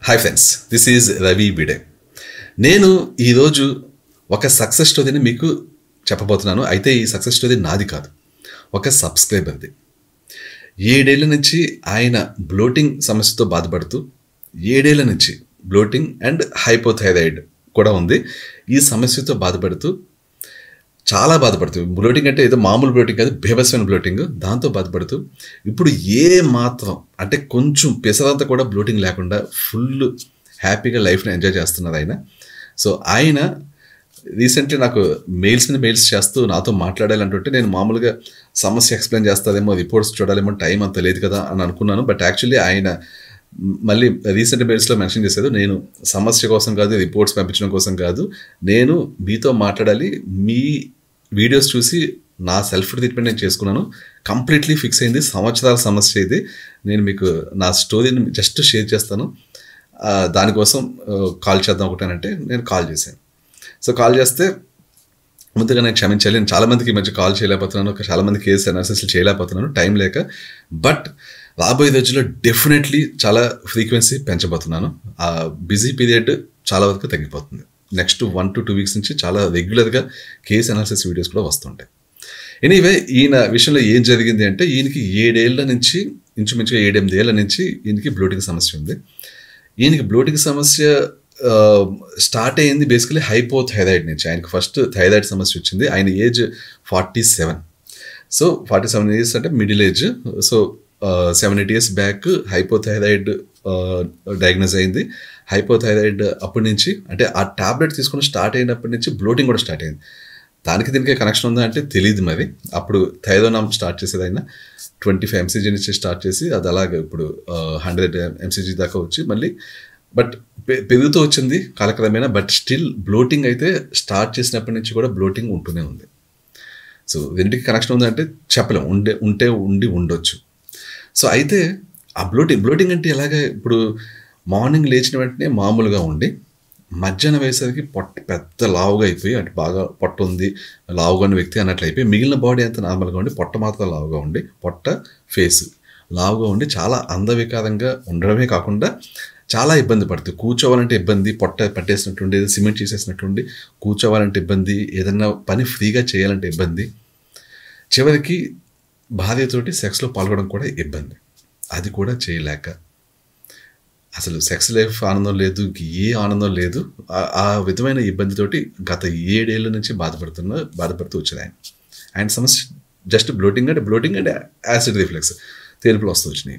hi friends this is Ravi Bide నేను ఈరోజు ఒక సక్సెస్ స్టోరీని మీకు చెప్పబోతున్నాను అయితే ఈ సక్సెస్ స్టోరీ నాది కాదు ఒక సబ్స్క్రైబర్ది ఏడేళ్ల నుంచి ఆయన బ్లోటింగ్ సమస్యతో బాధపడుతూ ఏడేళ్ల నుంచి బ్లోటింగ్ అండ్ హైపోథైరాయిడ్ కూడా ఉంది ఈ సమస్యతో బాధపడుతూ చాలా బాధపడుతుంది బ్లోటింగ్ అంటే ఏదో మామూలు బ్లోటింగ్ కాదు బేబస్మైన బ్లోటింగ్ దాంతో బాధపడుతూ ఇప్పుడు ఏ మాత్రం అంటే కొంచెం పెసరంతా కూడా బ్లోటింగ్ లేకుండా ఫుల్ హ్యాపీగా లైఫ్ని ఎంజాయ్ చేస్తున్నారు ఆయన సో ఆయన రీసెంట్లీ నాకు మెయిల్స్ మీద మెయిల్స్ చేస్తూ నాతో మాట్లాడాలంటుంటే నేను మామూలుగా సమస్య ఎక్స్ప్లెయిన్ చేస్తారేమో రిపోర్ట్స్ చూడాలేమో టైం అంత లేదు కదా అని అనుకున్నాను బట్ యాక్చువల్లీ ఆయన మళ్ళీ రీసెంట్ మెయిల్స్లో మెన్షన్ చేశారు నేను సమస్య కోసం కాదు రిపోర్ట్స్ పంపించడం కోసం కాదు నేను మీతో మాట్లాడాలి మీ వీడియోస్ చూసి నా సెల్ఫ్ ట్రీట్మెంట్ నేను చేసుకున్నాను కంప్లీట్లీ ఫిక్స్ అయింది సంవత్సరాల సమస్య ఇది నేను మీకు నా స్టోరీని జస్ట్ షేర్ చేస్తాను ఆ, దానికోసం కాల్ చేద్దాం ఒకటేనంటే నేను కాల్ చేశాను సో కాల్ చేస్తే ముందుగా నేను క్షమించాలి నేను చాలా మందికి ఈ మధ్య కాల్ చేయలేకపోతున్నాను ఒక చాలా మంది కేసు అనాలిసిస్లు చేయలేకపోతున్నాను టైం లేక బట్ రాబోయే రోజుల్లో డెఫినెట్లీ చాలా ఫ్రీక్వెన్సీ పెంచబోతున్నాను ఆ బిజీ పీరియడ్ చాలా వరకు తగ్గిపోతుంది next one to two weeks నుంచి చాలా రెగ్యులర్గా కేసు అనాలిసిస్ వీడియోస్ కూడా వస్తుంటాయి ఎనీవే ఈయన విషయంలో ఏం జరిగింది అంటే ఈయనకి ఏడేళ్ల నుంచి ఇంచుమించుగా ఏడెనిమిది ఏళ్ల నుంచి ఈయనకి బ్లోటింగ్ సమస్య ఉంది ఈయనకి బ్లోటింగ్ సమస్య స్టార్ట్ అయింది బేసికలీ హైపోథైరాయిడ్ నుంచి ఆయనకి ఫస్ట్ థైరాయిడ్ సమస్య వచ్చింది ఆయన age forty seven so forty seven years అంటే middle age so seven eight years back hypothyroid diagnose అయింది హైపోథైరాయిడ్ అప్పటి నుంచి అంటే ఆ టాబ్లెట్ తీసుకుని స్టార్ట్ అయినప్పటి నుంచి బ్లోటింగ్ కూడా స్టార్ట్ అయింది దానికి దీనికి కనెక్షన్ ఉందా అంటే తెలియదు మరి అప్పుడు థైరోనామ్ స్టార్ట్ చేసేది ఆయన ట్వంటీ ఫైవ్ ఎంసీజీ నుంచి స్టార్ట్ చేసి అది అలాగే ఇప్పుడు హండ్రెడ్ ఎంసీజీ దాకా వచ్చి మళ్ళీ బట్ పె- పెరుగుతూ వచ్చింది కాలక్రమేణా బట్ స్టిల్ బ్లోటింగ్ అయితే స్టార్ట్ చేసినప్పటి నుంచి కూడా బ్లోటింగ్ ఉంటూనే ఉంది సో రెండింటికి కనెక్షన్ ఉందంటే చెప్పలేం ఉండే ఉంటే ఉండి ఉండొచ్చు సో అయితే ఆ బ్లోటింగ్ బ్లోటింగ్ అంటే ఎలాగ ఇప్పుడు మార్నింగ్ లేచిన వెంటనే మామూలుగా ఉండి మధ్యాహ్నం వేసరికి పొట్ట పెద్ద లావుగా అయిపోయి అంటే బాగా పొట్ట ఉంది లావుగా ఉన్న వ్యక్తి అన్నట్లు అయిపోయి మిగిలిన బాడీ అంతా నార్మల్గా ఉండి పొట్ట మాత్రం లావుగా ఉండి పొట్ట ఫేస్ లావుగా ఉండి చాలా అందవికారంగా ఉండడమే కాకుండా చాలా ఇబ్బంది పడుతుంది కూర్చోవాలంటే ఇబ్బంది పొట్ట పట్టేసినట్టుండి ఏదో సిమెంట్ చేసేసినట్టుండి కూర్చోవాలంటే ఇబ్బంది ఏదన్నా పని ఫ్రీగా చేయాలంటే ఇబ్బంది చివరికి భార్యతోటి సెక్స్లో పాల్గొనడం కూడా ఇబ్బంది అది కూడా చేయలేక అసలు సెక్స్ లైఫ్ ఆనందం లేదు ఇంక ఏ ఆనందం లేదు ఆ- ఆ విధమైన ఇబ్బందితోటి గత ఏడేళ్ల నుంచి బాధపడుతున్న బాధపడుతూ వచ్చేది ఆయన ఆయన సమస్య జస్ట్ బ్లోటింగ్ అంటే బ్లోటింగ్ అంటే యాసిడ్ రిఫ్లెక్స్ తేలుపులు వస్తూ వచ్చినాయి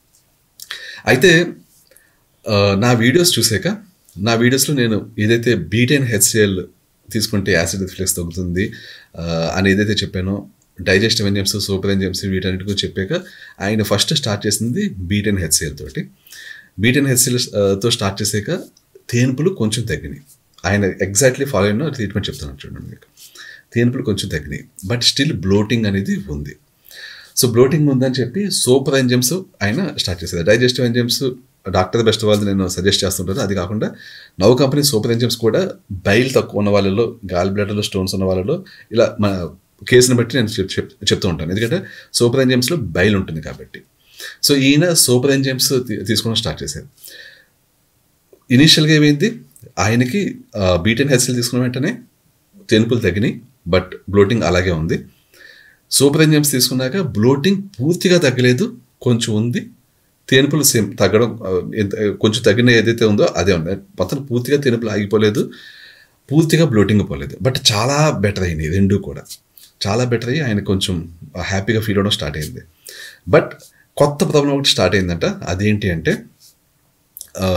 అయితే ఆ, నా వీడియోస్ చూసాక నా వీడియోస్లో నేను ఏదైతే బీటెన్ హెచ్సిఎల్ తీసుకుంటే యాసిడ్ రిఫ్లెక్స్ తగ్గుతుంది ఆ, అని ఏదైతే చెప్పానో డైజెస్టివ్ ఎంజమ్స్ సూపర్ ఎంజమ్స్ వీటన్నిటి గురించి చెప్పాక ఆయన ఫస్ట్ స్టార్ట్ చేసింది బీటెన్ హెచ్సిఎల్ తోటి బీటెన్ హెచ్సిఎల్ తో స్టార్ట్ చేసాక తేన్పులు కొంచెం తగ్గినాయి ఆయన ఎగ్జాక్ట్లీ ఫాలో అయిన ట్రీట్మెంట్ చెప్తున్నాను చూడండి మీకు తేన్పులు కొంచెం తగ్గినాయి బట్ స్టిల్ బ్లోటింగ్ అనేది ఉంది సో బ్లోటింగ్ ఉందని చెప్పి సూపర్ ఎంజమ్స్ ఆయన స్టార్ట్ చేశారు డైజెస్టివ్ ఎంజమ్స్ డాక్టర్ బెస్ట్ వాళ్ళు నేను సజెస్ట్ చేస్తుంటాను అది కాకుండా నవ్ కంపెనీ సూపర్ ఎంజమ్స్ కూడా బైల్ తక్కువ ఉన్న వాళ్ళలో గాల్ బ్లడర్లో స్టోన్స్ ఉన్న వాళ్ళలో ఇలా మన కేసుని బట్టి నేను చెప్ చెప్- చెప్తూ ఉంటాను ఎందుకంటే సూపర్ ఎంజమ్స్లో బైల్ ఉంటుంది కాబట్టి సో ఈయన సూపర్ ఎంజమ్స్ తీసుకోవడం స్టార్ట్ చేశారు ఇనీషియల్గా ఏమైంది ఆయనకి బీటెన్ హెచ్ఎల్ తీసుకున్న వెంటనే తెనుపులు తగ్గినాయి బట్ బ్లోటింగ్ అలాగే ఉంది సూపర్ ఎంజమ్స్ తీసుకున్నాక బ్లోటింగ్ పూర్తిగా తగ్గలేదు కొంచెం ఉంది తేనుపులు సేమ్ తగ్గడం ఆ, ఎంత- కొంచెం తగ్గిన ఏదైతే ఉందో అదే ఉంది మొత్తం పూర్తిగా తేనుపులు ఆగిపోలేదు పూర్తిగా బ్లోటింగ్ పోలేదు బట్ చాలా బెటర్ అయింది రెండు కూడా చాలా బెటర్ అయ్యి ఆయన కొంచెం హ్యాపీగా ఫీల్ అవడం స్టార్ట్ అయింది బట్ కొత్త ప్రాబ్లం ఒకటి స్టార్ట్ అయిందంట అదేంటి అంటే ఆ,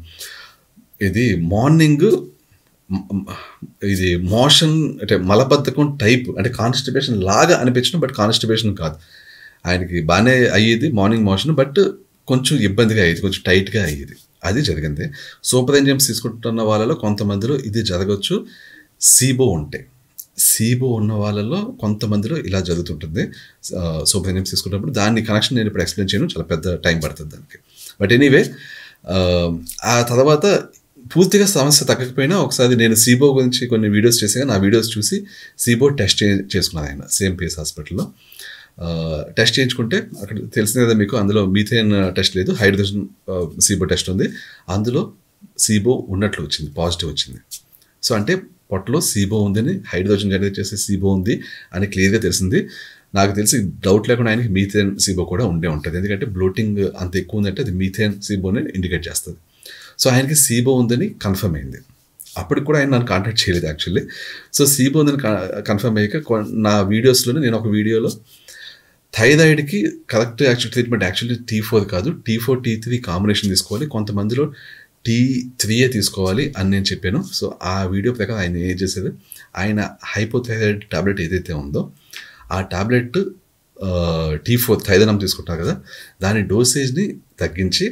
ఇది మార్నింగ్ ఇది మోషన్ అంటే మలబద్ధకం టైప్ అంటే కాన్స్టిపేషన్ లాగా అనిపించడం బట్ కాన్స్టిపేషన్ కాదు ఆయనకి బాగానే అయ్యేది మార్నింగ్ మోషన్ బట్ కొంచెం ఇబ్బందిగా అయ్యేది కొంచెం టైట్గా అయ్యేది అది జరిగింది సూపర్ ఎంజమ్స్ తీసుకుంటున్న వాళ్ళలో కొంతమందిలో ఇది జరగచ్చు సీబో ఉంటే సీబో ఉన్న వాళ్ళలో కొంతమందిలో ఇలా జరుగుతుంటుంది సూపర్ ఎంజమ్స్ తీసుకున్నప్పుడు దాన్ని కనెక్షన్ నేను ఇప్పుడు ఎక్స్ప్లెయిన్ చేయను చాలా పెద్ద టైం పడుతుంది దానికి బట్ ఎనీవే ఆ తర్వాత పూర్తిగా సమస్య తగ్గకపోయినా ఒకసారి నేను సీబో గురించి కొన్ని వీడియోస్ చేసాక నా వీడియోస్ చూసి సీబో టెస్ట్ చే చేసుకున్నాను ఆయన సేమ్ పేస్ హాస్పిటల్లో టెస్ట్ చేయించుకుంటే అక్కడ తెలిసింది కదా మీకు అందులో మీథేన్ టెస్ట్ లేదు హైడ్రోజన్ సీబో టెస్ట్ ఉంది అందులో సీబో ఉన్నట్లు వచ్చింది పాజిటివ్ వచ్చింది సో అంటే పొట్టలో సీబో ఉందని హైడ్రోజన్ జనరేట్ చేసే సీబో ఉంది అని క్లియర్గా తెలిసింది నాకు తెలిసి డౌట్ లేకుండా ఆయనకి మీథేన్ సీబో కూడా ఉండే ఉంటుంది ఎందుకంటే బ్లోటింగ్ అంత ఎక్కువ ఉందంటే అది మీథేన్ సీబోని ఇండికేట్ చేస్తుంది సో ఆయనకి సీబో ఉందని కన్ఫర్మ్ అయింది అప్పటికి కూడా ఆయన నన్ను కాంటాక్ట్ చేయలేదు యాక్చువల్లీ సో సీబో ఉందని కన్ఫర్మ్ అయ్యాక కొ- నా వీడియోస్లోనే నేను ఒక వీడియోలో థైరాయిడ్కి correct actual treatment actually T four కాదు T four T three combination తీసుకోవాలి కొంతమందిలో టీ త్రీయే తీసుకోవాలి అని నేను చెప్పాను సో ఆ వీడియో ప్రకారం ఆయన ఏం చేసేది ఆయన హైపోథైరాయిడ్ టాబ్లెట్ ఏదైతే ఉందో ఆ టాబ్లెట్ టీ ఫోర్ థైదనం తీసుకుంటారు కదా దాని డోసేజ్ని తగ్గించి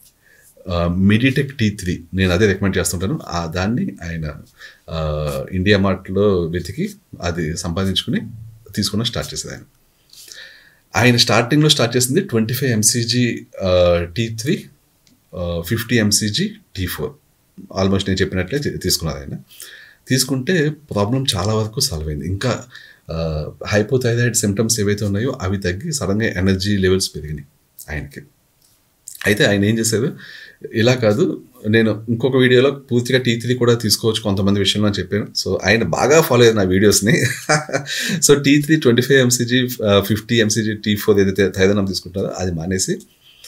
మిడిటెక్ టీ త్రీ నేను అదే రికమెండ్ చేస్తుంటాను ఆ దాన్ని ఆయన ఆ, ఇండియా మార్ట్లో వెతికి అది సంపాదించుకుని తీసుకున్న స్టార్ట్ చేసేది ఆయన ఆయన స్టార్టింగ్లో స్టార్ట్ చేసింది twenty five mcg T three fifty mcg T four almost నేను చెప్పినట్లే తీ- తీసుకున్నారు ఆయన తీసుకుంటే ప్రాబ్లం చాలా వరకు సాల్వ్ అయింది ఇంకా హైపోథైరాయిడ్ సిమ్టమ్స్ ఏవైతే ఉన్నాయో అవి తగ్గి సడన్గా ఎనర్జీ లెవెల్స్ పెరిగినాయి ఆయనకి అయితే ఆయన ఏం చేశారు ఇలా కాదు నేను ఇంకొక వీడియోలో పూర్తిగా టీ త్రీ కూడా తీసుకోవచ్చు కొంతమంది విషయంలో అని చెప్పాను సో ఆయన బాగా ఫాలో అయ్యారు నా వీడియోస్ని so T three twenty five mcg fifty mcg T four ఏదైతే థైదనం తీసుకుంటారో అది మానేసి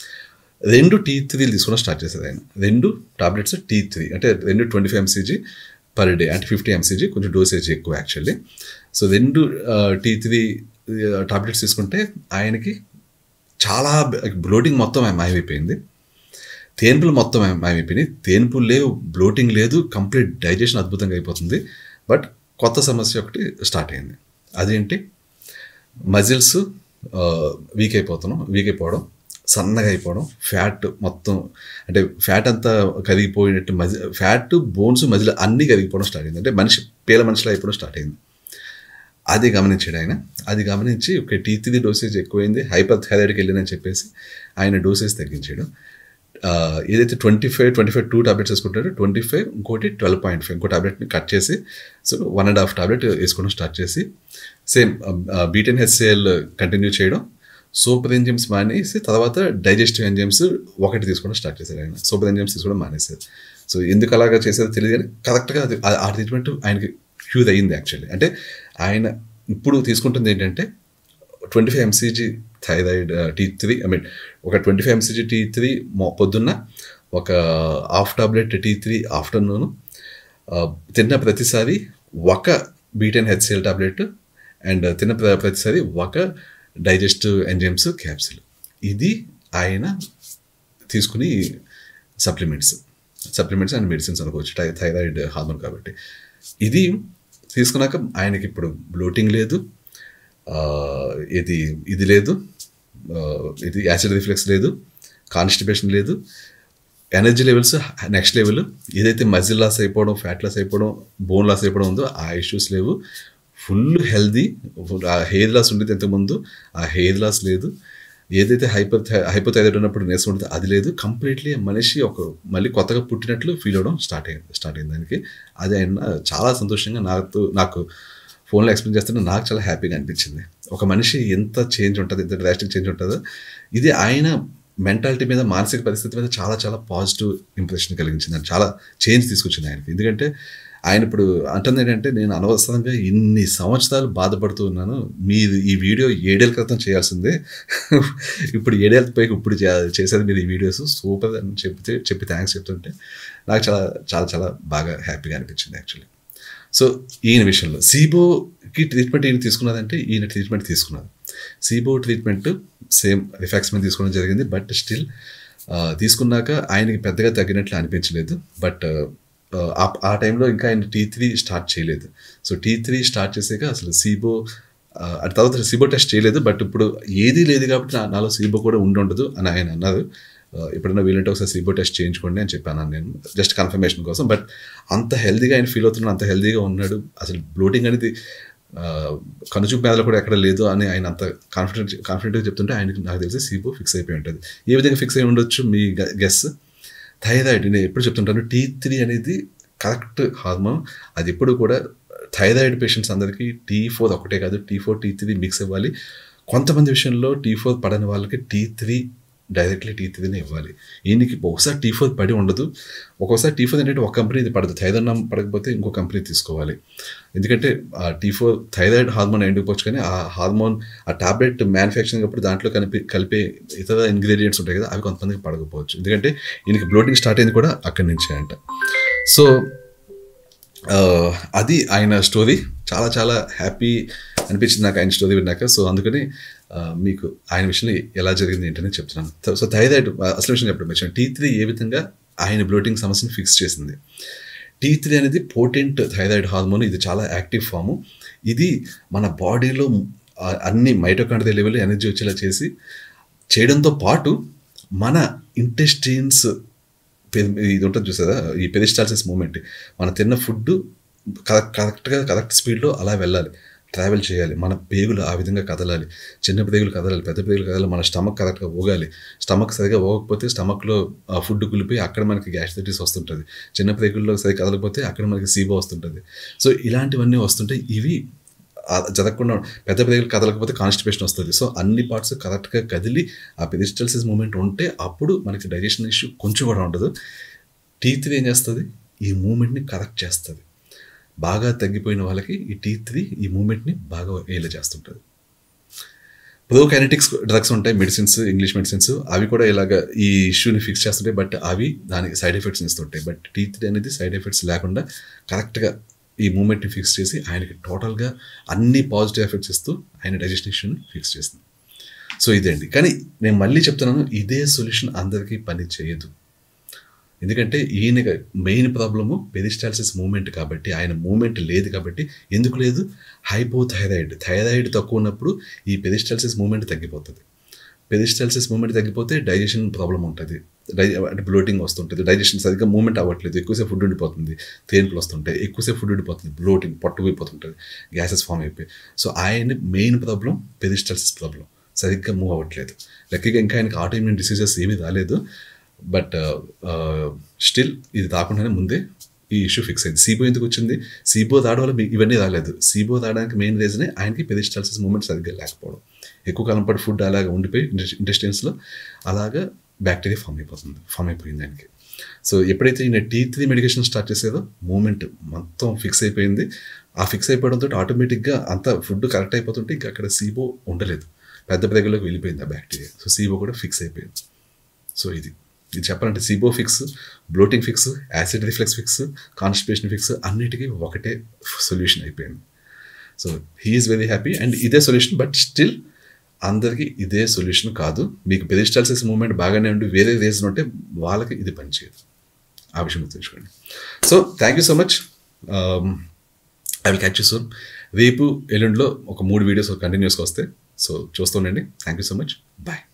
రెండు టీ త్రీలు తీసుకోవడం స్టార్ట్ చేసేది ఆయన రెండు టాబ్లెట్స్ టీ త్రీ అంటే రెండు twenty five mcg per day అంటే ఫిఫ్టీ ఎంసీజీ కొంచెం డోసేజ్ ఎక్కువ యాక్చువల్లీ సో రెండు టీ త్రీ టాబ్లెట్స్ తీసుకుంటే ఆయనకి చాలా బ్లోటింగ్ మొత్తం మాయమైపోయింది తేన్పులు మొత్తం మాయ- మాయమైపోయినాయి తేన్పులు లేవు బ్లోటింగ్ లేదు కంప్లీట్ డైజెషన్ అద్భుతంగా అయిపోతుంది బట్ కొత్త సమస్య ఒకటి స్టార్ట్ అయింది అదేంటి మజిల్స్ వీక్ అయిపోతున్నాం వీక్ అయిపోవడం సన్నగా అయిపోవడం ఫ్యాట్ మొత్తం అంటే ఫ్యాట్ అంతా కరిగిపోయినట్టు మజి ఫ్యాట్ బోన్స్ మజిల్ అన్నీ కరిగిపోవడం స్టార్ట్ అయింది అంటే మనిషి పేల మనిషిలో అయిపోవడం స్టార్ట్ అయింది అది గమనించాడు ఆయన అది గమనించి ఒక టీ త్రీ డోసేజ్ ఎక్కువైంది హైపర్ థైరాయిడ్కి వెళ్ళిందని చెప్పేసి ఆయన డోసేజ్ తగ్గించాడు ఆ, ఏదైతే twenty five twenty five two tablets వేసుకుంటారో ట్వంటీ ఫైవ్ ఇంకోటి ట్వెల్వ్ పాయింట్ ఫైవ్ ఇంకో టాబ్లెట్ని కట్ చేసి so one and half tablet వేసుకోవడం స్టార్ట్ చేసి సేమ్ బీటెన్ హెచ్సిఎల్ కంటిన్యూ చేయడం సూపర్ ఎంజిమ్స్ మానేసి తర్వాత డైజెస్టివ్ ఎంజిమ్స్ ఒకటి తీసుకోవడం స్టార్ట్ చేశారు ఆయన సూపర్ ఎంజిమ్స్ తీసుకోవడం మానేశారు సో ఎందుకు అలాగా చేసేదో తెలియదు కానీ కరెక్ట్గా అది ఆ- ఆ ట్రీట్మెంట్ ఆయనకి హ్యూజ్ అయ్యింది యాక్చువల్లీ అంటే ఆయన ఇప్పుడు తీసుకుంటుంది ఏంటంటే twenty five mcg thyroid T three I mean ఒక twenty five mcg T three పొద్దున్న ఒక half tablet T three afternoon తిన్న ప్రతిసారి ఒక బీటెన్ హెచ్సిఎల్ టాబ్లెట్ అండ్ తిన్న ప్ర- ప్రతిసారి ఒక డైజెస్టివ్ ఎంజైమ్స్ క్యాప్సిల్ ఇది ఆయన తీసుకుని సప్లిమెంట్స్ సప్లిమెంట్స్ అండ్ మెడిసిన్స్ అనుకోవచ్చు టై థైరాయిడ్ హార్మోన్ కాబట్టి ఇది తీసుకున్నాక ఆయనకి ఇప్పుడు బ్లోటింగ్ లేదు ఆ, ఇది ఇది లేదు ఆ, ఇది యాసిడ్ రిఫ్లెక్స్ లేదు కాన్స్టిపేషన్ లేదు ఎనర్జీ లెవెల్స్ నెక్స్ట్ లెవెల్ ఏదైతే మజిల్ లాస్ అయిపోవడం ఫ్యాట్ లాస్ అయిపోవడం బోన్ లాస్ అయిపోవడం ఉందో ఆ ఇష్యూస్ లేవు ఫుల్ హెల్దీ ఆ హెయిర్ లాస్ ఉండేది ఇంతకుముందు ఆ హెయిర్ లాస్ లేదు ఏదైతే హైపర్ హైపోథైరాయిడ్ ఉన్నప్పుడు నీరసం ఉంటుందో అది లేదు కంప్లీట్లీ మనిషి ఒక మళ్ళీ కొత్తగా పుట్టినట్లు ఫీల్ అవ్వడం స్టార్ట్ అయింది స్టార్ట్ అయింది దానికి అది ఆయన చాలా సంతోషంగా నాకు నాకు ఫోన్లో ఎక్స్ప్లెయిన్ చేస్తుంటే నాకు చాలా హ్యాపీగా అనిపించింది ఒక మనిషి ఎంత చేంజ్ ఉంటుంది ఎంత డ్రాస్టిక్ చేంజ్ ఉంటుందో ఇది ఆయన మెంటాలిటీ మీద మానసిక పరిస్థితి మీద చాలా చాలా పాజిటివ్ ఇంప్రెషన్ కలిగించింది అని చాలా చేంజ్ తీసుకొచ్చింది ఆయనకి ఎందుకంటే ఆయన ఇప్పుడు అంటుంది ఏంటంటే నేను అనవసరంగా ఇన్ని సంవత్సరాలు బాధపడుతూ ఉన్నాను మీరు ఈ వీడియో ఏడేళ్ళ క్రితం చేయాల్సిందే ఇప్పుడు ఏడేళ్ళ పైకి ఇప్పుడు చే- చేసేది మీరు ఈ వీడియోస్ సూపర్ అని చెప్తే చెప్పి థ్యాంక్స్ చెప్తుంటే నాకు చాలా చాలా చాలా బాగా హ్యాపీగా అనిపించింది యాక్చువల్లీ సో ఈయన విషయంలో సీబోకి ట్రీట్మెంట్ ఈయన తీసుకున్నదంటే ఈయన ట్రీట్మెంట్ తీసుకున్నారు సీబో ట్రీట్మెంట్ సేమ్ రిఫాక్స్మెంట్ తీసుకోవడం జరిగింది బట్ స్టిల్ తీసుకున్నాక ఆయనకి పెద్దగా తగ్గినట్లు అనిపించలేదు బట్ ఆ టైంలో ఇంకా ఆయన టీ త్రీ స్టార్ట్ చేయలేదు సో టీ త్రీ స్టార్ట్ చేసాక అసలు సీబో ఆ తర్వాత సీబో టెస్ట్ చేయలేదు బట్ ఇప్పుడు ఏదీ లేదు కాబట్టి నా నాలో సీబో కూడా ఉండి ఉండదు అని ఆయన అన్నారు ఆ, ఎప్పుడైనా వీలంటే ఒకసారి సీబో టెస్ట్ చేయించుకోండి అని చెప్పాను నేను జస్ట్ కన్ఫర్మేషన్ కోసం బట్ అంత హెల్దీగా ఆయన ఫీల్ అవుతున్నాడు అంత హెల్దీగా ఉన్నాడు అసలు బ్లోటింగ్ అనేది ఆ, కనుచూపు మేదలో కూడా ఎక్కడ లేదు అని ఆయన అంత కాన్ఫిడెంట్ కాన్ఫిడెంట్గా చెప్తుంటే ఆయనకి నాకు తెలిసి సీబో ఫిక్స్ అయిపోయి ఉంటుంది ఏ విధంగా ఫిక్స్ అయి ఉండొచ్చు మీ గెస్ థైరాయిడ్ నేను ఎప్పుడు చెప్తుంటాను టీ త్రీ అనేది కరెక్ట్ హార్మోన్ అది ఎప్పుడు కూడా థైరాయిడ్ పేషెంట్స్ అందరికీ టీ ఫోర్ ఒకటే కాదు T four T three mix అవ్వాలి కొంతమంది విషయంలో టీ ఫోర్ పడని వాళ్ళకి టీ త్రీ డైరెక్ట్లీ టీ త్రీనే ఇవ్వాలి ఈయనకి ఒకసారి టీ ఫోర్ పడి ఉండదు ఒక్కోసారి టీ ఫోర్ ఏంటంటే ఒక కంపెనీ ఇది పడదు థైరాయిడ్ పడకపోతే ఇంకో కంపెనీ తీసుకోవాలి ఎందుకంటే ఆ టీ ఫోర్ థైరాయిడ్ హార్మోన్ ఎండుకోవచ్చు కానీ ఆ హార్మోన్ ఆ టాబ్లెట్ మ్యానుఫ్యాక్చరింగ్ అప్పుడు దాంట్లో కలిపి కలిపే ఇతర ఇంగ్రీడియంట్స్ ఉంటాయి కదా అవి కొంతమందికి పడకపోవచ్చు ఎందుకంటే ఈయనకి బ్లోటింగ్ స్టార్ట్ అయింది కూడా అక్కడి నుంచే అంట సో ఆ, అది ఆయన స్టోరీ చాలా చాలా హ్యాపీ అనిపించింది నాకు ఆయన స్టోరీ విన్నాక సో అందుకని ఆ, మీకు ఆయన విషయంలో ఎలా జరిగింది ఏంటని చెప్తున్నాను త- సో థైరాయిడ్ ఆ, అసలు విషయం చెప్పడం వచ్చాను టీ త్రీ ఏ విధంగా ఆయన బ్లోటింగ్ సమస్యను ఫిక్స్ చేసింది టీ త్రీ అనేది పోటెంట్ థైరాయిడ్ హార్మోన్ ఇది చాలా యాక్టివ్ ఫాము ఇది మన బాడీలో ఆ, అన్ని మైటోకాండ్రియా లెవెల్ ఎనర్జీ వచ్చేలా చేసి చేయడంతో పాటు మన ఇంటెస్టైన్స్ ఇది ఉంటుంది చూసారా ఈ పెరిస్టాల్సిస్ మూమెంట్ మనం తిన్న ఫుడ్ కరెక్ట్ కరెక్ట్గా కరెక్ట్ స్పీడ్లో అలా వెళ్ళాలి ట్రావెల్ చేయాలి మన పేగులు ఆ విధంగా కదలాలి చిన్న పేగులు కదలాలి పెద్ద పేగులు కదలాలి మన స్టమక్ కరెక్ట్గా ఊగాలి స్టమక్ సరిగా ఊగకపోతే స్టమక్లో ఫుడ్ కులిపోయి అక్కడ మనకి గ్యాస్ట్రైటిస్ వస్తుంటుంది చిన్న పేగుల్లో సరిగా కదలకపోతే అక్కడ మనకి సీబో వస్తుంటుంది సో ఇలాంటివన్నీ వస్తుంటాయి ఇవి ఆ జరగకుండా పెద్ద పెద్దలు కదలకపోతే కాన్స్టిపేషన్ వస్తుంది సో అన్ని పార్ట్స్ కరెక్ట్గా కదిలి ఆ పెరిస్టల్సిస్ మూమెంట్ ఉంటే అప్పుడు మనకి డైజెషన్ ఇష్యూ కొంచెం కూడా ఉండదు టీ త్రీ ఏం చేస్తుంది ఈ మూమెంట్ని కరెక్ట్ చేస్తుంది బాగా తగ్గిపోయిన వాళ్ళకి ఈ టీ త్రీ ఈ మూమెంట్ని బాగా వేల చేస్తుంటుంది ప్రోకైనటిక్స్ డ్రగ్స్ ఉంటాయి మెడిసిన్స్ ఇంగ్లీష్ మెడిసిన్స్ అవి కూడా ఇలాగ ఈ ఇష్యూని ఫిక్స్ చేస్తుంటాయి బట్ అవి దానికి సైడ్ ఎఫెక్ట్స్ ఇస్తుంటాయి బట్ టీ త్రీ అనేది సైడ్ ఎఫెక్ట్స్ లేకుండా కరెక్ట్గా ఈ మూమెంట్ని ఫిక్స్ చేసి ఆయనకి టోటల్గా అన్ని పాజిటివ్ ఎఫెక్ట్స్ ఇస్తూ ఆయన డైజెషన్ ఇష్యూని ఫిక్స్ చేస్తుంది సో ఇదే అండి కానీ నేను మళ్ళీ చెప్తున్నాను ఇదే సొల్యూషన్ అందరికీ పని చేయదు ఎందుకంటే ఈయన మెయిన్ ప్రాబ్లము పెరిస్టాల్సిస్ మూమెంట్ కాబట్టి ఆయన మూమెంట్ లేదు కాబట్టి ఎందుకు లేదు హైపోథైరాయిడ్ థైరాయిడ్ తక్కువ ఉన్నప్పుడు ఈ పెరిస్టాల్సిస్ మూమెంట్ తగ్గిపోతుంది పెరిస్టాల్సిస్ మూమెంట్ తగ్గిపోతే డైజెషన్ ప్రాబ్లం ఉంటుంది డై అంటే బ్లోటింగ్ వస్తుంటుంది డైజెషన్ సరిగ్గా మూమెంట్ అవ్వట్లేదు ఎక్కువసేపు ఫుడ్ ఉండిపోతుంది తేన్పులు వస్తుంటాయి ఎక్కువసేపు ఫుడ్ ఉండిపోతుంది బ్లోటింగ్ పట్టు పోయిపోతుంటుంది గ్యాసెస్ ఫామ్ అయిపోయి సో ఆయన మెయిన్ ప్రాబ్లం పెరిస్టాల్సిస్ ప్రాబ్లం సరిగ్గా మూవ్ అవ్వట్లేదు లక్కీగా ఇంకా ఆయనకి ఆటోఇమ్యూన్ డిసీజెస్ ఏమీ రాలేదు బట్ స్టిల్ ఇది రాకుండానే ముందే ఈ ఇష్యూ ఫిక్స్ అయింది సీబో ఎందుకు వచ్చింది సీబో రావడం వల్ల మీ- ఇవన్నీ రాలేదు సీబో రావడానికి మెయిన్ రీజనే ఆయనకి పెరిస్టాల్సిస్ మూమెంట్ సరిగ్గా లేకపోవడం ఎక్కువ కాలం పాటు ఫుడ్ అలాగా ఉండిపోయి ఇంటెస్టైన్స్లో అలాగా బ్యాక్టీరియా ఫామ్ అయిపోతుంది ఫామ్ అయిపోయింది ఆయనకి సో ఎప్పుడైతే ఈయన టీ త్రీ మెడికేషన్ స్టార్ట్ చేసేదో మూమెంట్ మొత్తం ఫిక్స్ అయిపోయింది ఆ ఫిక్స్ అయిపోవడంతో ఆటోమేటిక్గా అంతా ఫుడ్ కరెక్ట్ అయిపోతుంటే ఇంకా అక్కడ సీబో ఉండలేదు పెద్ద పెద్దలోకి వెళ్ళిపోయింది ఆ బ్యాక్టీరియా సో సీబో కూడా ఫిక్స్ అయిపోయింది సో ఇది ఇది చెప్పాలంటే SIBO fix bloating fix acid reflux fix constipation fix అన్నిటికీ ఒకటే సొల్యూషన్ అయిపోయింది so he's very happy and ఇదే సొల్యూషన్ బట్ స్టిల్ అందరికీ ఇదే సొల్యూషన్ కాదు మీకు పెరిస్టాల్సిస్ మూమెంట్ బాగానే ఉండి వేరే రీజన్ ఉంటే వాళ్ళకి ఇది పనిచేయదు ఆ విషయం గుర్తుంచుకోండి so thank you so much I will catch you soon రేపు ఎల్లుండిలో ఒక మూడు వీడియోస్ కంటిన్యూస్గా వస్తాయి సో చూస్తుండండి thank you so much bye